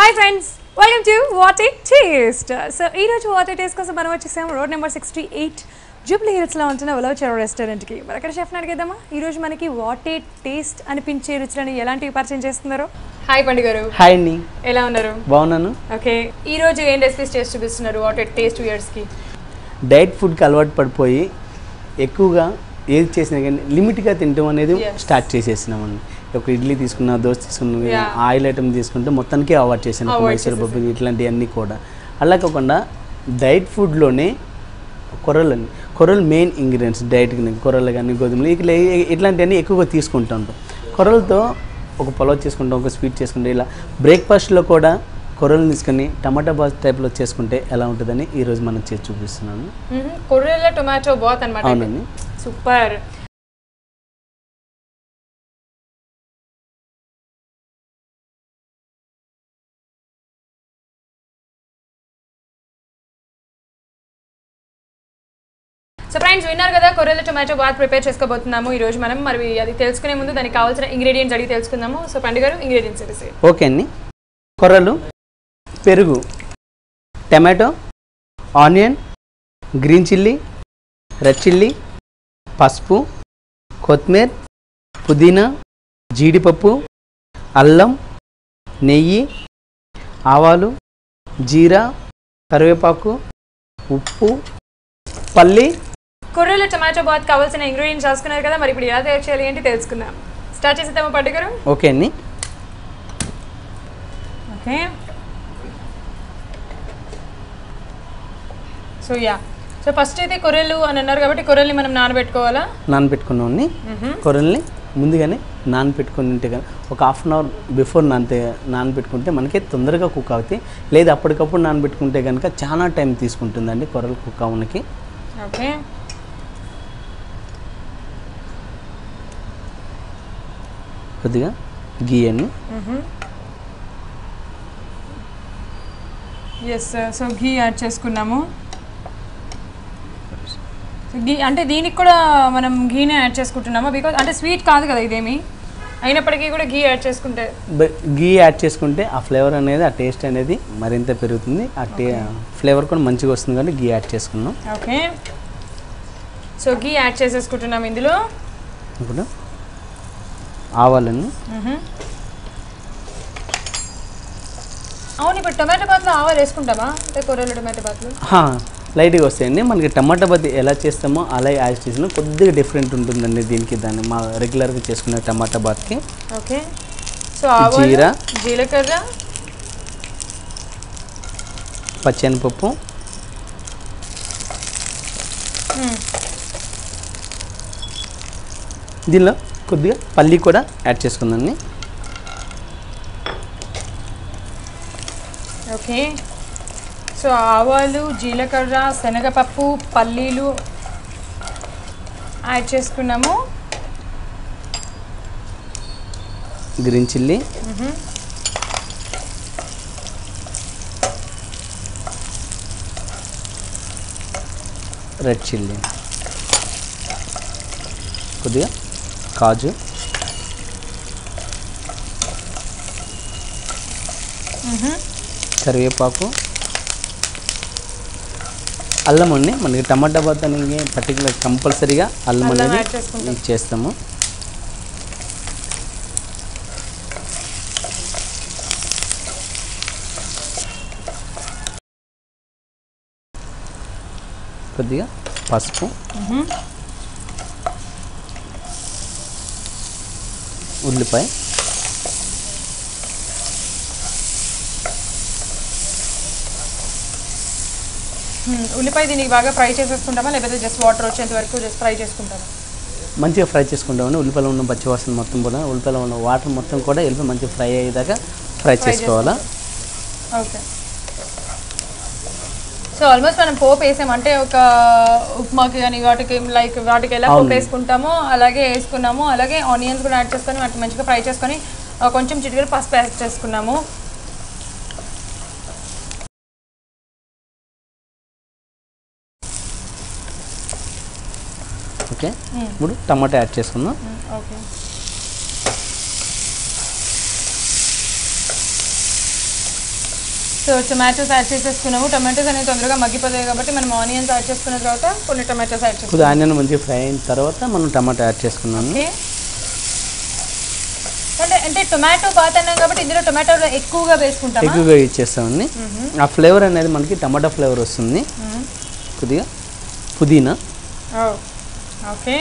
Hi friends welcome to what it taste so ఈ రోజు what it taste కోసం మనం వచ్చేసాము road number sixty eight Jubilee హిల్స్లో ఉంటున్న ఉలవచారు రెస్టారెంట్కి మరి అక్కడ షెఫ్ని అడిగేద్దామా ఈ రోజు మనకి వాట్ ఇట్ టేస్ట్ అనిపించే రుచులను ఎలాంటివి పరిచయం చేస్తున్నారో హాయ్ పండు గారు హాయ్ అండి ఎలా ఉన్నారు బాగున్నాను ఓకే ఈ రోజు ఏం రెసిపీస్ చేసి చూపిస్తున్నారు వాట్ ఇట్ టేస్ట్ ఇయర్స్కి డైట్ ఫుడ్కి అలవాటు పడిపోయి ఎక్కువగా ఏది చేసినా కానీ లిమిట్గా తినడం అనేది Yes. స్టార్ట్ చేసేసినామండి ఒక ఇడ్లీ తీసుకున్నా దోశ తీసుకున్నా Yeah. ఆయిల్ ఐటమ్ తీసుకుంటే మొత్తానికి అవాయిడ్ చేసాను Avoid మైసూర్ పప్పు ఇట్లాంటివన్నీ కూడా అలా కాకుండా డైట్ ఫుడ్లోనే కొర్రలు అండి కొర్రలు మెయిన్ ఇంగ్రీడియంట్స్ డైట్కి కొర్రలు కానీ గోధుమలు ఇట్లా ఇట్లాంటివన్నీ ఎక్కువగా తీసుకుంటూ ఉంటాం కొర్రలతో ఒక పొలవ్ చేసుకుంటాం ఒక స్వీట్ చేసుకుంటాం ఇలా బ్రేక్ఫాస్ట్లో కూడా కొర్రలు తీసుకొని టమాటా బాస్ టైప్లో చేసుకుంటే ఎలా ఉంటుందని ఈరోజు మనం చేసి చూపిస్తున్నాను కొర్రెల టొమాటో బాత్ అనమాట అవునండి సూపర్ సో ఫ్రెండ్స్ విన్నారు కదా కొర్రెల టొమాటో బాత్ ప్రిపేర్ చేసుకోబోతున్నాము ఈ రోజు మనం మరి అది తెలుసుకునే ముందు దానికి కావాల్సిన ఇంగ్రీడియంట్స్ అడిగి తెలుసుకుందాము సో పండుగ గారు ఇంగ్రీడియంట్స్ తెలిసి ఓకే అండి కొర్రలు పెరుగు tomato onion green chilli red chilli పసుపు కొత్తిమీర పుదీనా జీడిపప్పు అల్లం నెయ్యి ఆవాలు జీరా కరివేపాకు ఉప్పు పల్లి కొర్రెల టొమాటో బాత్ కావాల్సిన ఇంగ్రీడియంట్స్ రాసుకున్నారు కదా మరి ఇప్పుడు ఎలా తయారు చేయాలి ఏంటి తెలుసుకుందాం స్టార్ట్ చేసేద్దామా పండుగ గారు ఓకే అండి okay so ya so first అయితే కొర్రెలు అని అన్నారు కాబట్టి కొర్రెల్ని మనం నానబెట్టుకోవాలా నానబెట్టుకున్నాం కొర్రల్ని ముందుగానే నానబెట్టుకుని ఉంటే కానీ ఒక హాఫ్ అన్ అవర్ బిఫోర్ నానితే నానబెట్టుకుంటే మనకి తొందరగా కుక్ అవుతాయి లేదా అప్పటికప్పుడు నానబెట్టుకుంటే కనుక చాలా టైం తీసుకుంటుందండి కొర్రలు కుక్ అవ్వడానికి ఓకే కొద్దిగా గీయండి ఎస్ సో ఘీ యాడ్ చేసుకున్నాము సో ఘీ అంటే దీనికి కూడా మనం ఘీనే యాడ్ చేసుకుంటున్నామా బికాజ్ అంటే స్వీట్ కాదు కదా ఇదేమి అయినప్పటికీ కూడా ఘీ యాడ్ చేసుకుంటే బ- గీ యాడ్ చేసుకుంటే ఆ ఫ్లేవర్ అనేది ఆ టేస్ట్ అనేది మరింత పెరుగుతుంది ఆ టే ఫ్లేవర్ కూడా మంచిగా వస్తుంది కాబట్టి గీ యాడ్ చేసుకున్నాం ఓకే సో ఘీ యాడ్ చేసేసుకుంటున్నాం ఇందులో ఇప్పుడు ఆవాలను మ్మ్. అవును ఇప్పుడు టొమాటో బాత్లో ఆవాలు వేసుకుంటామా అంటే కూరలు టొమాటో బాత్లు హా, లైట్గా వస్తాయండి మనకి టమాటా బద్ది ఎలా చేస్తామో అలా యాడ్ చేసిన కొద్దిగా డిఫరెంట్ ఉంటుందండి దీనికి దాన్ని మా రెగ్యులర్గా చేసుకునే టమాటా బాత్కి ఓకే సో ఆవాలు జీరా. జీలకర్ర పచ్చెనపప్పు మ్మ్. దీనిలో కొద్దిగా పల్లి కూడా యాడ్ చేసుకుందండి ఓకే సో ఆవాలు జీలకర్ర శనగపప్పు పల్లీలు యాడ్ చేసుకున్నాము గ్రీన్ చిల్లీ రెడ్ చిల్లీ కొద్దిగా కాజు కరివేపాకు అల్లం అండి మనకి టమాటా బత్తానికి పర్టికులర్ కంపల్సరీగా అల్లం అల్లం అనేది యాడ్ చేసుకుంటాం. చేస్తాము కొద్దిగా పసుపు ఉల్లిపాయ మ్మ్. ఉల్లిపాయ దీనికి బాగా ఫ్రై చేసేసుకుంటామా లేకపోతే జస్ట్ వాటర్ వచ్చేంత వరకు జస్ట్ ఫ్రై చేసుకుంటామా మంచిగా ఫ్రై చేసుకుంటామని ఉల్లిపాయలో ఉన్న పచ్చివాసన మొత్తం కూడా ఉల్లిపాయలో ఉన్న వాటర్ మొత్తం కూడా వెళ్ళి మంచిగా ఫ్రై అయ్యేదాకా ఫ్రై చేసుకోవాలా ఓకే సో ఆల్మోస్ట్ మనం పోపు వేసాం అంటే ఒక ఉప్మాకి కానీ వాటికి లైక్ వాటికి ఎలా పోపు అవును. వేసుకుంటామో అలాగే వేసుకున్నాము అలాగే ఆనియన్స్ కూడా యాడ్ చేసుకొని వాటిని మంచిగా ఫ్రై చేసుకొని ఆ, కొంచెం చిటికెలు పసుపు యాడ్ చేసుకున్నాము ఓకే ఇప్పుడు టమాటా యాడ్ చేసుకుందాం ఓకే సో టొమాటోస్ యాడ్ చేసేసుకున్నాము టొమాటోస్ అనేవి తొందరగా మగ్గిపోతాయి కాబట్టి మనం ఆనియన్స్ యాడ్ చేసుకున్న తర్వాత కొన్ని టొమాటోస్ యాడ్ చేసుకున్నాం కొద్దిగా ఆనియన్ మంచిగా ఫ్రై అయిన తర్వాత మనం టమాటా యాడ్ చేసుకున్నాము ఓకే అంటే అంటే టొమాటో బాత్ అన్నాం కాబట్టి ఇందులో టొమాటో ఎక్కువగా వేసుకుంటామా ఎక్కువగా యూజ్ చేస్తామండి ఆ ఫ్లేవర్ అనేది మనకి టమాటా ఫ్లేవర్ వస్తుంది కొద్దిగా పుదీనా ఓకే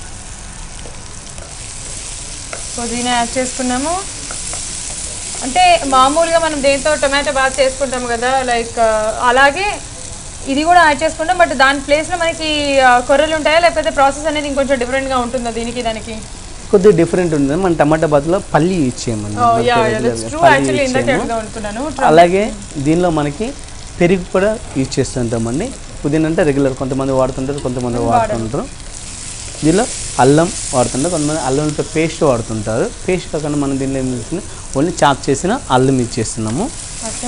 పుదీనా యాడ్ చేసుకున్నాము అంటే మామూలుగా మనం దేంతో టొమాటో బాత్ చేసుకుంటాం కదా లైక్ అలాగే ఇది కూడా యాడ్ చేసుకుంటాం బట్ దాని ప్లేస్లో మనకి ఆ, కొర్రలు ఉంటాయా లేకపోతే ప్రాసెస్ అనేది ఇంకొంచెం డిఫరెంట్గా ఉంటుందా దీనికి దానికి కొద్దిగా డిఫరెంట్ ఉంటుంది మన టమాటా బాత్లో పల్లి యూజ్ చేయమండి యా మనకి regular ట్రూ గా పల్లి యాక్చువల్లీ యూజ్ ఇందాక చేయము. అడుగుదాం అనుకున్నాను అలాగే దీనిలో మనకి పెరుగు కూడా యూజ్ చేస్తుంటామండి పుదీనా అంటే రెగ్యులర్ కొంతమంది వాడుతుంటారు కొంతమంది వాడుతుంటారు దీనిలో అల్లం వాడుతుంటారు కొంతమంది అల్లంతో పేస్ట్ వాడుతుంటారు పేస్ట్ కాకుండా మనం దీనిలో ఏం చేస్తున్నాం ఓన్లీ చాప్ చేసిన అల్లం యూజ్ చేస్తున్నాము ఓకే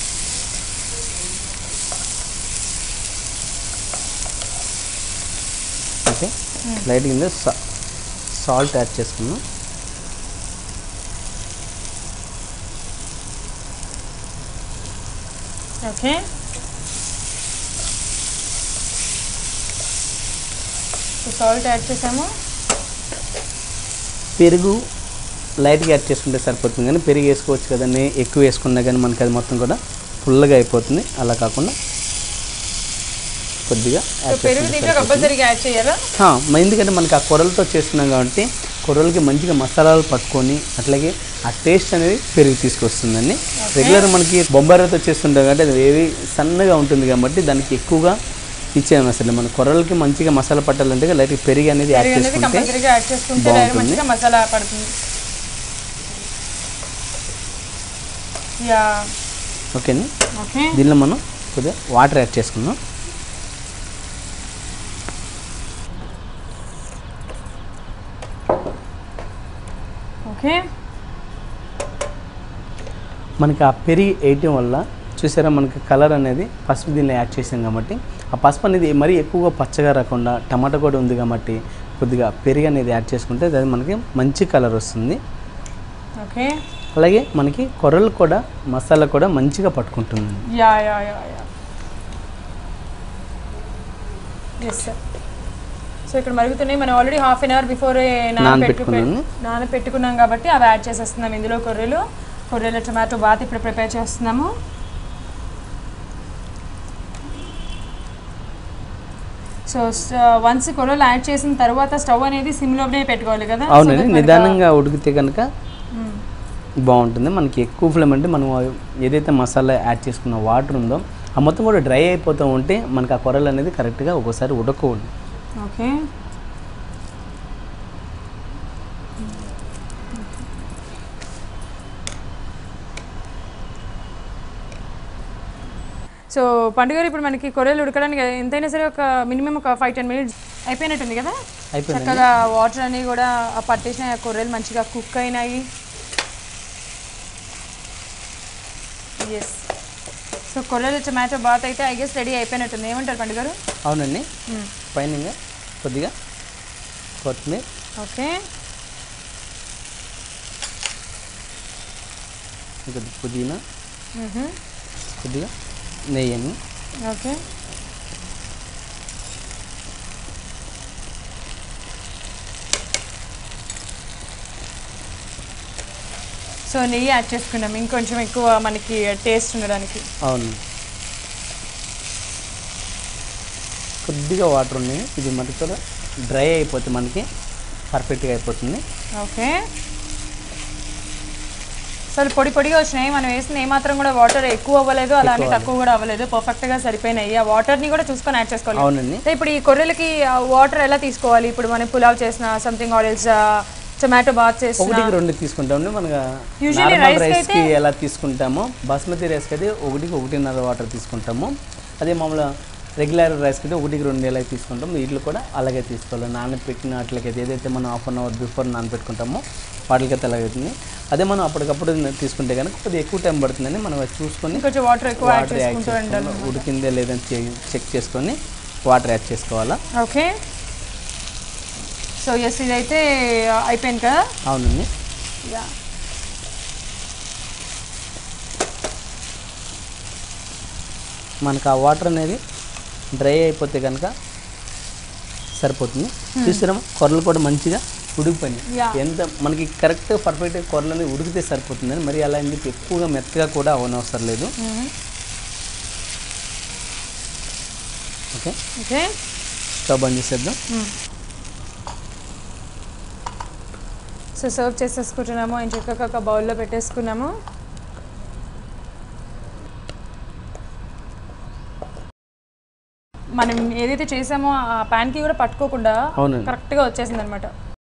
ఓకే లైట్ కింద సాల్ట్ యాడ్ చేసుకున్నాం ఓకే సాల్ట్ యాడ్ చేసాము పెరుగు లైట్గా యాడ్ చేసుకుంటే సరిపోతుంది కానీ పెరుగు వేసుకోవచ్చు కదండి ఎక్కువ వేసుకున్నా కానీ మనకి అది మొత్తం కూడా ఫుల్గా అయిపోతుంది అలా కాకుండా కొద్దిగా సో యాడ్ పెరుగు చేసుకుంటే దీంట్లో కంపల్సరీగా యాడ్ చేయాలా హా, మ- ఎందుకంటే మనకి ఆ కొరలతో చేస్తున్నాం కాబట్టి కొరలకి మంచిగా మసాలాలు పట్టుకొని అట్లాగే ఆ టేస్ట్ అనేది పెరుగు తీసుకొస్తుందండి రెగ్యులర్ మనకి బొంబాయితో చేస్తుంటాం కాబట్టి అది వేవి సన్నగా ఉంటుంది కాబట్టి దానికి ఎక్కువగా ఇచ్చేయం అసలు మన కొరలకి మంచిగా మసాలా పట్టాలంటే లైట్గా పెరుగు అనేది యాడ్ పెరుగు అనేది చేసుకుంటే కంపల్సరీగా యాడ్ చేసుకుంటే దానికి బాగుంటుంది. మంచిగా మసాలా పడుతుంది యా ఓకేనా ఓకే దీనిలో మనం కొద్దిగా వాటర్ యాడ్ చేసుకుందాం ఓకే మనకి ఆ పెరిగి వేయటం వల్ల చూసారా మనకి కలర్ అనేది పసుపు దీనిలో యాడ్ చేసాం కాబట్టి ఆ పసుపు అనేది మరీ ఎక్కువగా పచ్చగా రాకుండా టమాటా కూడా ఉంది కాబట్టి కొద్దిగా పెరుగు అనేది యాడ్ చేసుకుంటే అది మనకి మంచి కలర్ వస్తుంది ఓకే అలాగే మనకి కొర్రలు కూడా మసాలా కూడా మంచిగా పట్టుకుంటుంది yeah yeah yeah yeah yes sir so ఇక్కడ మరుగుతున్నాయి మనం already half an hour before నానబెట్టుకున్నాను. నానబెట్టుకున్నాం కాబట్టి అవి యాడ్ చేసేస్తున్నాం ఇందులో కొర్రెలు కొర్రెల టమాటో బాత్ ఇప్పుడు ప్రిపేర్ చేస్తున్నాము సో వన్స్ కొర్రలు యాడ్ చేసిన తర్వాత స్టవ్ అనేది సిమ్లోనే పెట్టుకోవాలి కదా So అవునండి that మనకు- నిదానంగా ఉడికితే కనుక మ్మ్. బాగుంటుంది మనకి ఎక్కువ ఫ్లేమ్ అంటే మనం ఏదైతే మసాలా యాడ్ చేసుకున్న వాటర్ ఉందో ఆ మొత్తం కూడా డ్రై అయిపోతూ ఉంటే మనకి ఆ కొరలు అనేది కరెక్ట్గా ఒక్కోసారి ఉడకూడదు ఓకే సో పండుగ గారు ఇప్పుడు మనకి కొర్రలు ఉడకడానికి ఎంతైనా సరే ఒక మినిమం ఒక ఫైవ్ టెన్ మినిట్స్ అయిపోయినట్టుంది కదా అయిపోయిందండి చక్కగా వాటర్ అనేవి కూడా ఆ పట్టేసిన ఆ కొర్రలు మంచిగా కుక్ అయినాయి ఎస్ సో కొర్రలు టమాటో బాత్ అయితే ఐ గెస్ రెడీ అయిపోయినట్టుంది ఏమంటారు పండుగ గారు అవునండి పైన ఇంకా కొద్దిగా కొత్తిమీర ఓకే కొద్దిగా పుదీనా మ్మ్హమ్. కొద్దిగా నెయ్యి అని ఓకే సో నెయ్యి యాడ్ చేసుకున్నాం ఇంకొంచెం ఎక్కువ మనకి టేస్ట్ ఉండడానికి అవును కొద్దిగా వాటర్ ఉన్నాయి ఇది మనకి కూడా డ్రై అయిపోతే మనకి పర్ఫెక్ట్గా అయిపోతుంది ఓకే అసలు పొడి పొడిగా వచ్చినాయి మనం వేసిన ఏమాత్రం కూడా వాటర్ ఎక్కువ అవ్వలేదు అలానే తక్కువ కూడా అవ్వలేదు పర్ఫెక్ట్గా సరిపోయినాయి ఆ వాటర్ని కూడా చూసుకొని యాడ్ చేసుకోవాలి అవునండి సో ఇప్పుడు ఈ కొర్రెలకి వాటర్ ఎలా తీసుకోవాలి ఇప్పుడు మనం పులావ్ చేసిన సంథింగ్ ఆయిల్స్ టొమాటో బాత్ చేసిన ఒకటికి రెండు తీసుకుంటామండి మనకు Usually నార్మల్ rice కి రైస్కి ఎలా తీసుకుంటామో బాస్మతి రైస్కి అయితే ఒకటికి ఒకటిన్నర వాటర్ తీసుకుంటాము అదే మామూలు రెగ్యులర్ రైస్కి అయితే ఒకటికి రెండు ఎలా తీసుకుంటాము వీటిలో కూడా అలాగే తీసుకోవాలి నానబెట్టిన వాటికైతే ఏదైతే మనం హాఫ్ అన్ అవర్ బిఫోర్ నానబెట్టుకుంటామో వాటికైతే అలాగే అవుతుంది అదే మనం అప్పటికప్పుడు తీసుకుంటే కనుక కొద్దిగా ఎక్కువ టైం పడుతుందని మనం అది చూసుకొని కొంచెం వాటర్ ఎక్కువ యాడ్ వాటర్ యాడ్ చేసుకుంటూ ఉండాలి చేసుకొని ఉడికిందే లేదని చెక్- చెక్ చేసుకొని వాటర్ యాడ్ చేసుకోవాలా ఓకే సో ఎస్ ఇదైతే అయిపోయింది కదా అవునండి యా మనకు ఆ వాటర్ అనేది డ్రై అయిపోతే కనుక సరిపోతుంది చూసారా కొరలు కూడా మంచిగా ఉడికిపోయినాయి Yeah. ఎంత మనకి కరెక్ట్ పర్ఫెక్ట్ కొరలు అనేది ఉడికితే సరిపోతుందని మరి అలా అని చెప్పి ఎక్కువగా మెత్తగా కూడా అవనవసరం లేదు ఓకే ఓకే స్టవ్ బంద్ చేసేద్దాం సో సర్వ్ చేసేసుకుంటున్నాము అండ్ చక్కగా ఒక బౌల్లో పెట్టేసుకున్నాము మనం ఏదైతే చేసామో ఆ ప్యాన్కి కూడా పట్టుకోకుండా అవునండి. కరెక్ట్గా వచ్చేసింది అనమాట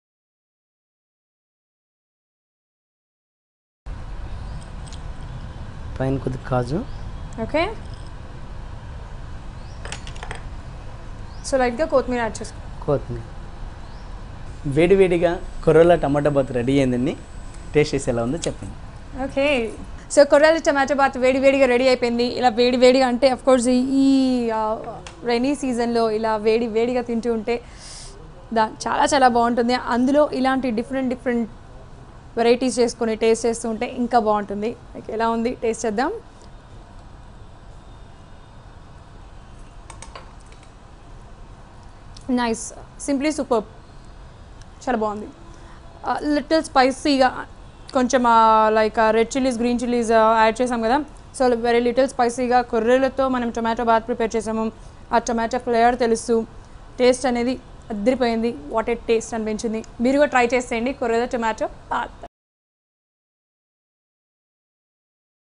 పైన కొద్దిగా కాజు ఓకే సో లైట్గా కొత్తిమీర యాడ్ చేసుకో కొత్తిమీర వేడివేడిగా కొర్రల టమాటా బాత్ రెడీ అయిందండి టేస్ట్ చేసి ఎలా ఉందో చెప్పండి ఓకే సో కొర్రాల టమాటో బాత్ వేడి వేడిగా రెడీ అయిపోయింది ఇలా వేడి వేడిగా అంటే అఫ్ కోర్స్ ఈ రైనీ సీజన్లో ఇలా వేడి వేడిగా తింటూ ఉంటే దా చాలా చాలా బాగుంటుంది అందులో ఇలాంటి డిఫరెంట్ డిఫరెంట్ వెరైటీస్ చేసుకొని టేస్ట్ చేస్తూ ఉంటే ఇంకా బాగుంటుంది లైక్ ఎలా ఉంది టేస్ట్ చేద్దాం నైస్ సింప్లీ సూపర్ చాలా బాగుంది లిటిల్ స్పైసీగా కొంచెం like red chillies green chillies add చేసాం కదా సో వెరీ లిటిల్ స్పైసీగా కొర్రెలతో మనం టొమాటో బాత్ ప్రిపేర్ చేసాము ఆ టొమాటో ఫ్లేవర్ తెలుస్తూ టేస్ట్ అనేది అద్దరిపోయింది వాట్ ఏ టేస్ట్ అనిపించింది మీరు కూడా ట్రై చేసేయండి కొర్రెల టొమాటో బాత్